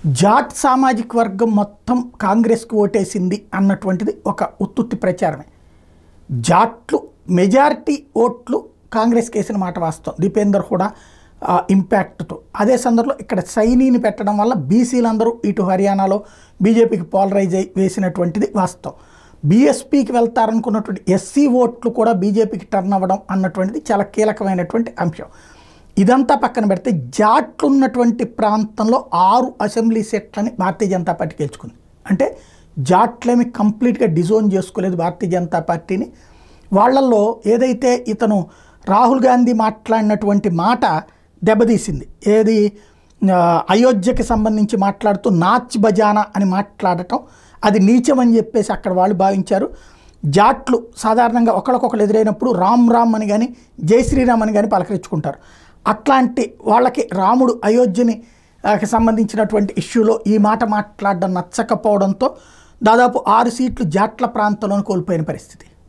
జాట్ సామాజిక వర్గం మొత్తం కాంగ్రెస్కి ఓటేసింది అన్నటువంటిది ఒక ఉత్తుత్తి ప్రచారమే జాట్లు మెజారిటీ ఓట్లు కాంగ్రెస్కి వేసిన మాట వాస్తవం దీపేందర్ కూడా ఆ, ఇంపాక్ట్తో అదే సందర్భంలో ఇక్కడ సైనీని పెట్టడం వల్ల బీసీలందరూ ఇటు హర్యానాలో బీజేపీకి పోలరైజ్ అయి వేసినటువంటిది వాస్తవం బీఎస్పీకి వెళ్తారనుకున్నటువంటి ఎస్సీ ఓట్లు కూడా బీజేపీకి టర్న్ అవ్వడం అన్నటువంటిది చాలా కీలకమైనటువంటి అంశం ఇదంతా పక్కన పెడితే జాట్లు ఉన్నటువంటి ప్రాంతంలో ఆరు అసెంబ్లీ సీట్లని భారతీయ జనతా పార్టీ గెలుచుకుంది అంటే జాట్లేమి కంప్లీట్గా డిజోన్ చేసుకోలేదు భారతీయ జనతా పార్టీని వాళ్ళల్లో ఏదైతే ఇతను రాహుల్ గాంధీ మాట్లాడినటువంటి మాట దెబ్బతీసింది ఏది ఆ, అయోధ్యకి సంబంధించి మాట్లాడుతూ నాచ్ బజానా అని మాట్లాడటం అది నీచం అని చెప్పేసి అక్కడ వాళ్ళు భావించారు జాట్లు సాధారణంగా ఒకరికొకరు ఎదురైనప్పుడు రామ్ రామ్ అని కానీ జై శ్రీరామ్ అని కానీ పలకరించుకుంటారు అట్లాంటి వాళ్ళకి రాముడు అయోధ్యని ఆ, కి సంబంధించినటువంటి ఇష్యూలో ఈ మాట మాట్లాడడం నచ్చకపోవడంతో దాదాపు ఆరు సీట్లు జాట్ల ప్రాంతంలోనే కోల్పోయిన పరిస్థితి